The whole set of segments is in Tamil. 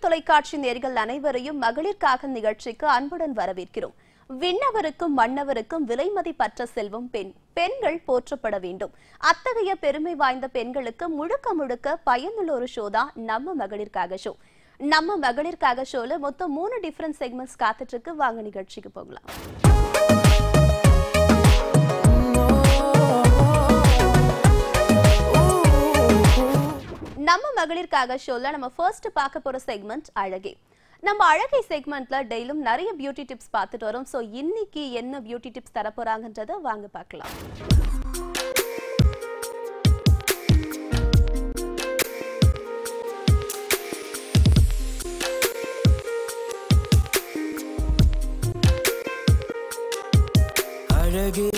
தொலைக்காட்சி நேர்கள் அனைவரையும் மகளிர்காக நிகழ்ச்சிக்கு அன்புடன் வரவேற்கிறோம் விண்ணவருக்கும் மன்னவருக்கும் விலை மதிப்பற்ற செல்வம் பெண் பெண்கள் போற்றப்பட வேண்டும் அத்தகைய பெருமை வாய்ந்த பெண்களுக்கு முழுக்க முழுக்க பயனுள்ள ஒரு ஷோ தான் நம்ம மகளிர்காக ஷோ நம்ம மகளிர்காக ஷோல மொத்தம் மூணு டிஃபரண்ட் செக்மெண்ட்ஸ் காத்துட்டு இருக்கு வாங்க நிகழ்ச்சிக்கு போகலாம் நம்ம மகளிர்காக ஷோல நம்ம ஃபர்ஸ்ட் பார்க்க போற செக்மெண்ட் அழகே நம்ம அழகை செக்மெண்ட்ல டெய்லும் நிறைய பியூட்டி டிப்ஸ் பார்த்துட்டு வரோம் ஸோ இன்னைக்கு என்ன பியூட்டி டிப்ஸ் தர போறாங்கன்றத வாங்க பார்க்கலாம் அழகே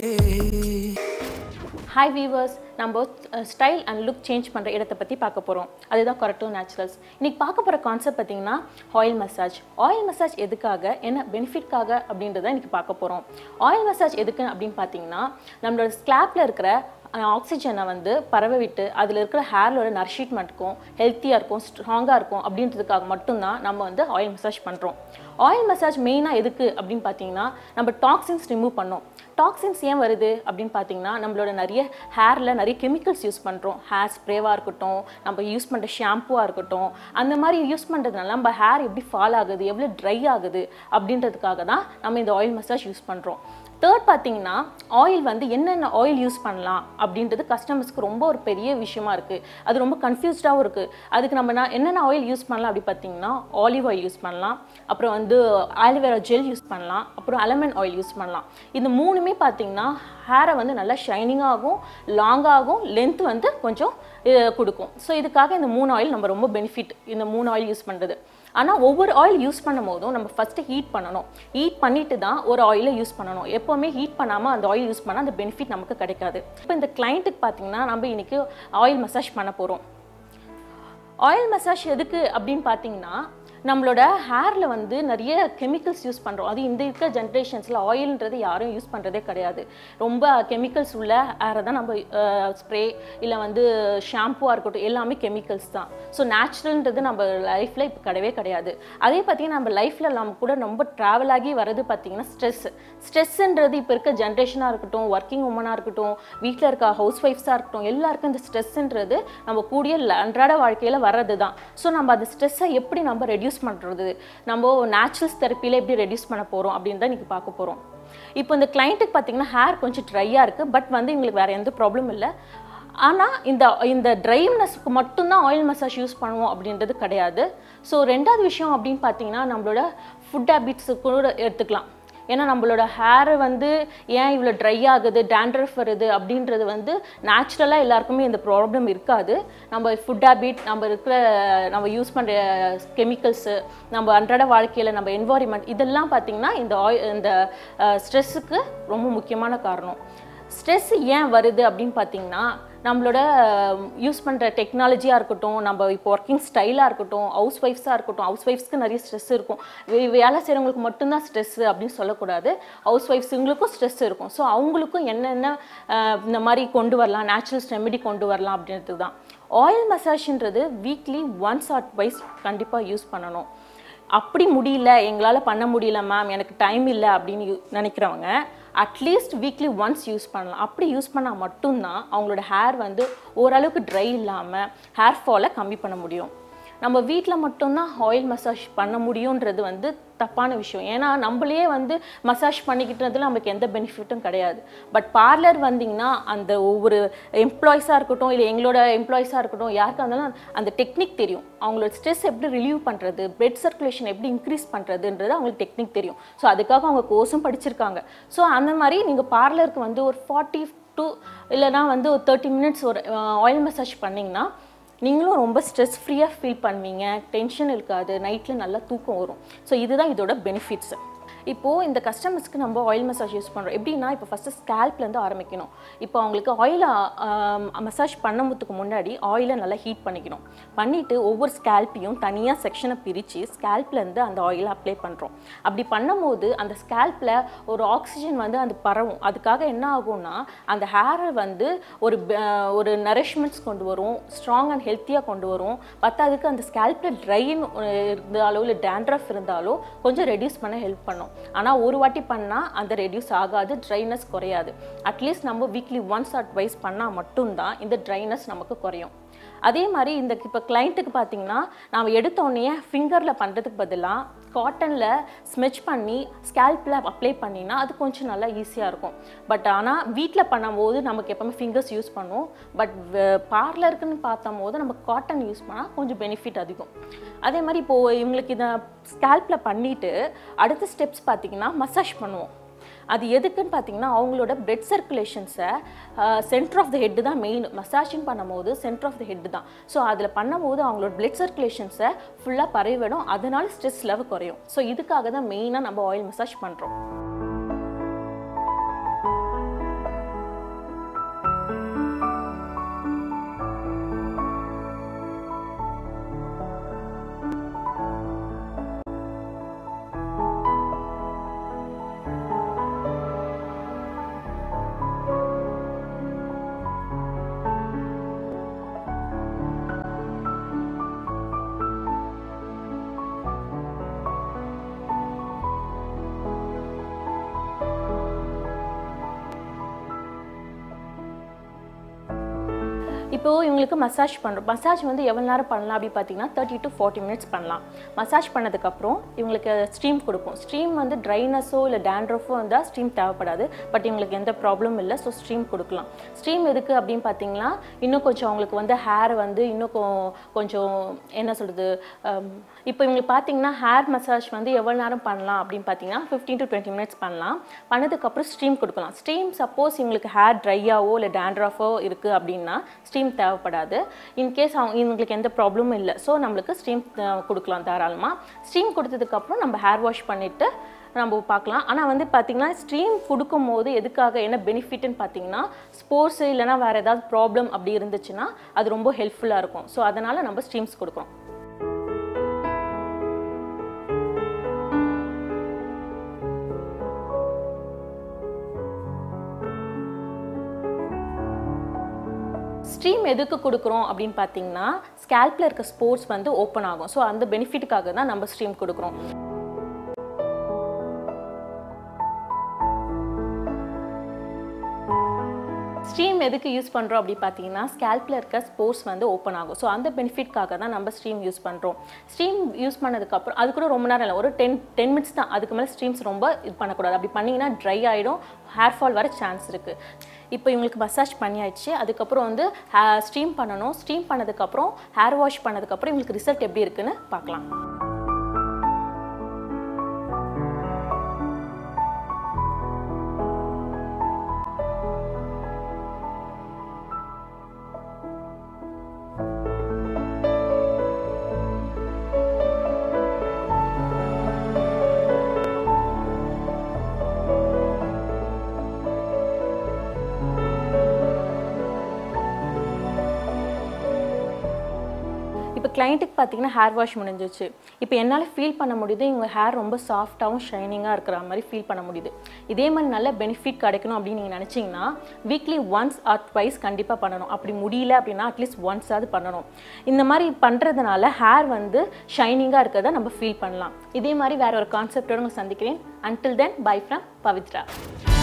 ஹாய் வீவர்ஸ் நம்ம ஸ்டைல் அண்ட் லுக் சேஞ்ச் பண்ணுற இடத்தை பற்றி பார்க்க போகிறோம் அதுதான் கரெக்டோ நேச்சுரல்ஸ் இன்றைக்கி பார்க்க போகிற கான்செப்ட் பார்த்தீங்கன்னா ஆயில் மசாஜ் ஆயில் மசாஜ் எதுக்காக என்ன பெனிஃபிட்காக அப்படின்றத இன்றைக்கி பார்க்க போகிறோம் ஆயில் மசாஜ் எதுக்கு அப்படின்னு பார்த்தீங்கன்னா நம்மளோட ஸ்கிளாப்பில் இருக்கிற ஆக்சிஜனை வந்து பரவ விட்டு அதில் இருக்கிற ஹேரோட நரிஷிட்மெண்ட்டுக்கும் ஹெல்த்தியாக இருக்கும் ஸ்ட்ராங்காக இருக்கும் அப்படின்றதுக்காக மட்டும்தான் நம்ம வந்து ஆயில் மசாஜ் பண்ணுறோம் ஆயில் மசாஜ் மெயினாக எதுக்கு அப்படின்னு பார்த்தீங்கன்னா நம்ம டாக்ஸின்ஸ் ரிமூவ் பண்ணோம் டாக்ஸின்ஸ் ஏன் வருது அப்படின்னு பார்த்தீங்கன்னா நம்மளோட நிறைய ஹேரில் நிறைய கெமிக்கல்ஸ் யூஸ் பண்ணுறோம் ஹேர் ஸ்ப்ரேவாக இருக்கட்டும் நம்ம யூஸ் பண்ணுற ஷாம்புவாக இருக்கட்டும் அந்த மாதிரி யூஸ் பண்ணுறதுனால நம்ம ஹேர் எப்படி ஃபால் ஆகுது எவ்வளோ ட்ரை ஆகுது அப்படின்றதுக்காக தான் நம்ம இந்த ஆயில் மசாஜ் யூஸ் பண்ணுறோம் தேர்ட் பார்த்தீங்கன்னா ஆயில் வந்து என்னென்ன ஆயில் யூஸ் பண்ணலாம் அப்படின்றது கஸ்டமர்ஸ்க்கு ரொம்ப ஒரு பெரிய விஷயமா இருக்குது அது ரொம்ப கன்ஃபியூஸ்டாகவும் இருக்குது அதுக்கு நம்ம நான் என்னென்ன ஆயில் யூஸ் பண்ணலாம் அப்படி பார்த்தீங்கன்னா ஆலிவ் ஆயில் யூஸ் பண்ணலாம் அப்புறம் வந்து ஆலிவேரா ஜெல் யூஸ் பண்ணலாம் அப்புறம் அலமன் ஆயில் யூஸ் பண்ணலாம் இந்த மூணுமே பார்த்தீங்கன்னா ஹேரை வந்து நல்லா ஷைனிங்காகும் லாங்காகும் லென்த் வந்து கொஞ்சம் அஹ், கொடுக்கும் ஸோ இதுக்காக இந்த மூணு ஆயில் நம்ம ரொம்ப பெனிஃபிட் இந்த மூணு ஆயில் யூஸ் பண்ணுறது ஆனால் ஒவ்வொரு ஆயில் யூஸ் பண்ணும் போதும் நம்ம ஃபஸ்ட்டு ஹீட் பண்ணணும் ஹீட் பண்ணிட்டு தான் ஒரு ஆயிலை யூஸ் பண்ணணும் எப்போவுமே ஹீட் பண்ணாமல் அந்த ஆயில் யூஸ் பண்ணால் அந்த பெனிஃபிட் நமக்கு கிடைக்காது இப்போ இந்த கிளைண்ட்டுக்கு பார்த்தீங்கன்னா நம்ம இன்னைக்கு ஆயில் மசாஜ் பண்ண போகிறோம் ஆயில் மசாஜ் எதுக்கு அப்படின்னு பார்த்தீங்கன்னா நம்மளோட ஹேரில் வந்து நிறைய கெமிக்கல்ஸ் யூஸ் பண்ணுறோம் அது இந்த இருக்க ஜென்ரேஷன்ஸில் ஆயில்ன்றது யாரும் யூஸ் பண்ணுறதே கிடையாது ரொம்ப கெமிக்கல்ஸ் உள்ள ஹேரை தான் நம்ம ஸ்ப்ரே இல்லை வந்து ஷாம்புவாக இருக்கட்டும் எல்லாமே கெமிக்கல்ஸ் தான் ஸோ நேச்சுரல்ன்றது நம்ம லைஃப்பில் இப்போ கிடையவே கிடையாது அதே பார்த்தீங்கன்னா நம்ம லைஃப்பில் நம்ம கூட ரொம்ப ட்ராவல் ஆகி வர்றது பார்த்தீங்கன்னா ஸ்ட்ரெஸ் ஸ்ட்ரெஸ்ஸுன்றது இப்போ இருக்க ஜென்ரேஷனாக இருக்கட்டும் ஒர்க்கிங் உமனாக இருக்கட்டும் வீட்டில் இருக்க ஹவுஸ் ஒய்ஃப்ஸாக இருக்கட்டும் எல்லாருக்கும் இந்த ஸ்ட்ரெஸ்ஸுன்றது நம்ம கூடிய ல- அன்றாட வாழ்க்கையில் வர்றது தான் ஸோ நம்ம அந்த ஸ்ட்ரெஸ்ஸை எப்படி நம்ம ரெடியூஸ் பண்ணுறது நம்ம நேச்சுரல்ஸ் தெரப்பியில் எப்படி ரெடியூஸ் பண்ண போகிறோம் அப்படின்னு தான் இன்றைக்கி பார்க்க போகிறோம் இப்போ இந்த கிளைண்ட்டுக்கு பார்த்தீங்கன்னா ஹேர் கொஞ்சம் ட்ரையாக இருக்குது பட் வந்து எங்களுக்கு வேறு எந்த ப்ராப்ளம் இல்லை ஆனால் இந்த இந்த ட்ரைனஸ்க்கு மட்டும்தான் ஆயில் மசாஜ் யூஸ் பண்ணுவோம் அப்படின்றது கிடையாது ஸோ ரெண்டாவது விஷயம் அப்படின்னு பார்த்தீங்கன்னா நம்மளோட ஃபுட் ஹேபிட்ஸு கூட எடுத்துக்கலாம் ஏன்னா நம்மளோட ஹேர் வந்து ஏன் இவ்வளோ ட்ரை ஆகுது டேண்ட்ரஃப் வருது அப்படின்றது வந்து நேச்சுரலாக எல்லாருக்குமே இந்த ப்ராப்ளம் இருக்காது நம்ம ஃபுட் ஹேபிட் நம்ம இருக்கிற நம்ம யூஸ் பண்ணுற கெமிக்கல்ஸு நம்ம அன்றாட வாழ்க்கையில் நம்ம என்வாயர்மெண்ட் இதெல்லாம் பார்த்திங்கன்னா இந்த ஆய் இந்த ஸ்ட்ரெஸ்ஸுக்கு ரொம்ப முக்கியமான காரணம் ஸ்ட்ரெஸ் ஏன் வருது அப்படின்னு பார்த்தீங்கன்னா நம்மளோட யூஸ் பண்ணுற டெக்னாலஜியாக இருக்கட்டும் நம்ம இப்போ ஒர்க்கிங் ஸ்டைலாக இருக்கட்டும் ஹவுஸ் ஒய்ஃப்ஸாக இருக்கட்டும் ஹவுஸ் ஒய்ஃப்ஸ்க்கு நிறைய ஸ்ட்ரெஸ் இருக்கும் வே- வேலை செய்கிறவங்களுக்கு மட்டும்தான் ஸ்ட்ரெஸ் அப்படின்னு சொல்லக்கூடாது ஹவுஸ் ஒய்ஃப்ஸுங்களுக்கும் ஸ்ட்ரெஸ் இருக்கும் ஸோ அவங்களுக்கும் என்னென்ன அஹ், இந்த மாதிரி கொண்டு வரலாம் நேச்சுரல்ஸ் ரெமெடி கொண்டு வரலாம் அப்படின்றது தான் ஆயில் மசாஜ்ன்றது வீக்லி ஒன்ஸ் ஆர் ட்வைஸ் கண்டிப்பாக யூஸ் பண்ணணும் அப்படி முடியல எங்களால் பண்ண முடியல மேம் எனக்கு டைம் இல்லை அப்படின்னு யூ- நினைக்கிறவங்க அட்லீஸ்ட் வீக்லி ஒன்ஸ் யூஸ் பண்ணலாம் அப்படி யூஸ் பண்ணால் மட்டும்தான் அவங்களோட ஹேர் வந்து ஓரளவுக்கு ட்ரை இல்லாமல் ஹேர் ஃபாலை கம்மி பண்ண முடியும் நம்ம வீட்டில் மட்டும்தான் ஆயில் மசாஜ் பண்ண முடியுன்றது வந்து தப்பான விஷயம் ஏன்னா நம்மளே வந்து மசாஜ் பண்ணிக்கிட்டதுல நமக்கு எந்த பெனிஃபிட்டும் கிடையாது பட் பார்லர் வந்தீங்கன்னா அந்த ஒவ்வொரு எம்ப்ளாயிஸாக இருக்கட்டும் இல்லை எங்களோட எம்ப்ளாயிஸாக இருக்கட்டும் யாருக்கா இருந்தாலும் அந்த டெக்னிக் தெரியும் அவங்களோட ஸ்ட்ரெஸ் எப்படி ரிலீவ் பண்ணுறது பிளட் சர்க்குலேஷன் எப்படி இன்க்ரீஸ் பண்ணுறதுன்றது அவங்களுக்கு டெக்னிக் தெரியும் ஸோ அதுக்காக அவங்க கோர்ஸும் படிச்சிருக்காங்க ஸோ அந்த மாதிரி நீங்கள் பார்லருக்கு வந்து ஒரு ஃபார்ட்டி டு இல்லைனா வந்து ஒரு தேர்ட்டி மினிட்ஸ் ஒரு ஆயில் மசாஜ் பண்ணிங்கன்னா நீங்களும் ரொம்ப ஸ்ட்ரெஸ் ஃப்ரீயாக ஃபீல் பண்ணுவீங்க டென்ஷன் இருக்காது நைட்டில் நல்லா தூக்கம் வரும் ஸோ இதுதான் இதோட பெனிஃபிட்ஸ் இப்போது இந்த கஸ்டமர்ஸ்க்கு நம்ம ஆயில் மசாஜ் யூஸ் பண்ணுறோம் எப்படின்னா இப்போ ஃபஸ்ட்டு ஸ்கேல்ப்லேருந்து ஆரம்பிக்கணும் இப்போ அவங்களுக்கு ஆயிலை மசாஜ் பண்ணுறதுக்கு முன்னாடி ஆயிலை நல்லா ஹீட் பண்ணிக்கணும் பண்ணிவிட்டு ஒவ்வொரு ஸ்கேல்ப்பையும் தனியாக செக்ஷனை பிரித்து ஸ்கேல்ப்லேருந்து அந்த ஆயிலை அப்ளை பண்ணுறோம் அப்படி பண்ணும்போது அந்த ஸ்கேல்ப்பில் ஒரு ஆக்சிஜன் வந்து அது பரவும் அதுக்காக என்ன ஆகும்னா அந்த ஹேரை வந்து ஒரு ப- ஒரு நரிஷ்மெண்ட்ஸ் கொண்டு வரும் ஸ்ட்ராங் அண்ட் ஹெல்த்தியாக கொண்டு வரும் பத்தாதுக்கு அந்த ஸ்கேல்பில் ட்ரைன்னு இருந்தாலோ இல்லை டேண்ட்ரஃப் இருந்தாலோ கொஞ்சம் ரெடியூஸ் பண்ண ஹெல்ப் பண்ணும் ஆனால் ஒரு வாட்டி பண்ணால் அந்த ரெடியூஸ் ஆகாது ட்ரைனஸ் குறையாது அட்லீஸ்ட் நம்ம வீக்லி ஒன்ஸ் ஆர் ட்வைஸ் பண்ணால் மட்டும்தான் இந்த ட்ரைனஸ் நமக்கு குறையும் அதே மாதிரி இந்த இப்போ கிளைண்ட்டுக்கு பார்த்தீங்கன்னா நாம் எடுத்தோடனே ஃபிங்கரில் பண்ணுறதுக்கு பதிலாக காட்டனில் ஸ்மெச் பண்ணி ஸ்கேல்பில் அப்ளை பண்ணினா அது கொஞ்சம் நல்லா ஈஸியாக இருக்கும் பட் ஆனால் வீட்டில் பண்ணும்போது நமக்கு எப்பவுமே ஃபிங்கர்ஸ் யூஸ் பண்ணுவோம் பட் பார்லருக்குன்னு பார்த்தம்போது நம்ம காட்டன் யூஸ் பண்ணால் கொஞ்சம் பெனிஃபிட் அதிகம் அதே மாதிரி இப்போது இவங்களுக்கு இதை ஸ்கேல்பில் பண்ணிவிட்டு அடுத்த ஸ்டெப்ஸ் பார்த்தீங்கன்னா மசாஜ் பண்ணுவோம் அது எதுக்குன்னு பார்த்தீங்கன்னா அவங்களோட பிளட் சர்க்குலேஷன்ஸை சென்டர் ஆஃப் த ஹெட் தான் மெயின் மசாஜிங் பண்ணும்போது சென்டர் ஆஃப் த ஹெட் தான் ஸோ அதில் பண்ணும்போது அவங்களோட பிளட் சர்க்குலேஷன்ஸை ஃபுல்லாக பரவிடும் அதனால ஸ்ட்ரெஸ் லெவல் குறையும் ஸோ இதுக்காக தான் மெயினாக நம்ம ஆயில் மசாஜ் பண்ணுறோம் இப்போ இவங்களுக்கு மசாஜ் பண்ணுறோம் மசாஜ் வந்து எவ்வளோ நேரம் பண்ணலாம் அப்படி பார்த்தீங்கன்னா தேர்ட்டி டு ஃபார்ட்டி மினிட்ஸ் பண்ணலாம் மசாஜ் பண்ணதுக்கப்புறம் இவங்களுக்கு ஸ்டீம் கொடுப்போம் ஸ்டீம் வந்து ட்ரைனஸோ இல்லை டேண்ட்ரஃபோ இருந்தால் ஸ்டீம் தேவைப்படாது பட் இவங்களுக்கு எந்த ப்ராப்ளமும் இல்லை ஸோ ஸ்டீம் கொடுக்கலாம் ஸ்டீம் எதுக்கு அப்படின்னு பார்த்தீங்கன்னா இன்னும் கொஞ்சம் அவங்களுக்கு வந்து ஹேர் வந்து இன்னும் கொ- கொஞ்சம் என்ன சொல்கிறது இப்போ இவங்களுக்கு பார்த்தீங்கன்னா ஹேர் மசாஜ் வந்து எவ்வளோ நேரம் பண்ணலாம் அப்படின்னு பார்த்தீங்கன்னா ஃபிஃப்டீன் டு டுவெண்ட்டி மினிட்ஸ் பண்ணலாம் பண்ணதுக்கப்புறம் ஸ்டீம் கொடுக்கலாம் ஸ்டீம் சப்போஸ் இவங்களுக்கு ஹேர் ட்ரையாவோ இல்லை டேண்ட்ரஃபோ இருக்குது அப்படின்னா ஸ்டீம் தேவைப்படாது இன்கேஸ் அவங்க இவங்களுக்கு எந்த ப்ராப்ளமும் இல்லை ஸோ நம்மளுக்கு ஸ்டீம் கொடுக்கலாம் தாராளமாக ஸ்டீம் கொடுத்ததுக்கப்புறம் நம்ம ஹேர் வாஷ் பண்ணிவிட்டு நம்ம பார்க்கலாம் ஆனால் வந்து பார்த்திங்கன்னா ஸ்ட்ரீம் கொடுக்கும்போது எதுக்காக என்ன பெனிஃபிட்னு பார்த்தீங்கன்னா ஸ்போர்ட்ஸ் இல்லைனா வேறு ஏதாவது ப்ராப்ளம் அப்படி இருந்துச்சுன்னா அது ரொம்ப ஹெல்ப்ஃபுல்லாக இருக்கும் ஸோ அதனால் நம்ம ஸ்ட்ரீம்ஸ் கொடுக்குறோம் ஸ்ட்ரீம் எதுக்கு கொடுக்குறோம் அப்படின்னு பார்த்தீங்கன்னா ஸ்கேல்பில் இருக்க ஸ்போர்ட்ஸ் வந்து ஓப்பன் ஆகும் ஸோ அந்த பெனிஃபிட்டுக்காக தான் நம்ம ஸ்ட்ரீம் கொடுக்குறோம் ஸ்ட்ரீம் எதுக்கு யூஸ் பண்ணுறோம் அப்படி பார்த்தீங்கன்னா ஸ்கேல்பில் இருக்க ஸ்போர்ட்ஸ் வந்து ஓப்பன் ஆகும் ஸோ அந்த பெனிஃபிட்காக தான் நம்ம ஸ்ட்ரீம் யூஸ் பண்ணுறோம் ஸ்ட்ரீம் யூஸ் பண்ணதுக்கப்புறம் அது கூட ரொம்ப நேரம் இல்லை ஒரு டென் டென் மினிட்ஸ் தான் அதுக்கு மேலே ஸ்ட்ரீம்ஸ் ரொம்ப இது பண்ணக்கூடாது அப்படி பண்ணிங்கன்னா ட்ரை ஆகிடும் ஹேர் ஃபால் வர சான்ஸ் இருக்குது இப்போ இவங்களுக்கு மசாஜ் பண்ணியாச்சு அதுக்கப்புறம் வந்து ஸ்ட்ரீம் பண்ணணும் ஸ்ட்ரீம் பண்ணதுக்கப்புறம் ஹேர் வாஷ் பண்ணதுக்கப்புறம் இவங்களுக்கு ரிசல்ட் எப்படி இருக்குன்னு பார்க்கலாம் இப்போ கிளைண்ட்டுக்கு பார்த்தீங்கன்னா ஹேர் வாஷ் முடிஞ்சிச்சு இப்போ என்னால் ஃபீல் பண்ண முடியுது இவங்க ஹேர் ரொம்ப சாஃப்டாகவும் ஷைனிங்காக இருக்கிற மாதிரி ஃபீல் பண்ண முடியுது இதே மாதிரி நல்ல பெனிஃபிட் கிடைக்கணும் அப்படின்னு நீங்கள் நினச்சிங்கன்னா வீக்லி ஒன்ஸ் ஆர் ட்வைஸ் கண்டிப்பாக பண்ணணும் அப்படி முடியல அப்படின்னா அட்லீஸ்ட் ஒன்ஸாவது பண்ணணும் இந்த மாதிரி பண்ணுறதுனால ஹேர் வந்து ஷைனிங்காக இருக்கிறத நம்ம ஃபீல் பண்ணலாம் இதே மாதிரி வேற ஒரு கான்செப்டோட உங்களை சந்திக்கிறேன் until then bye from Pavithra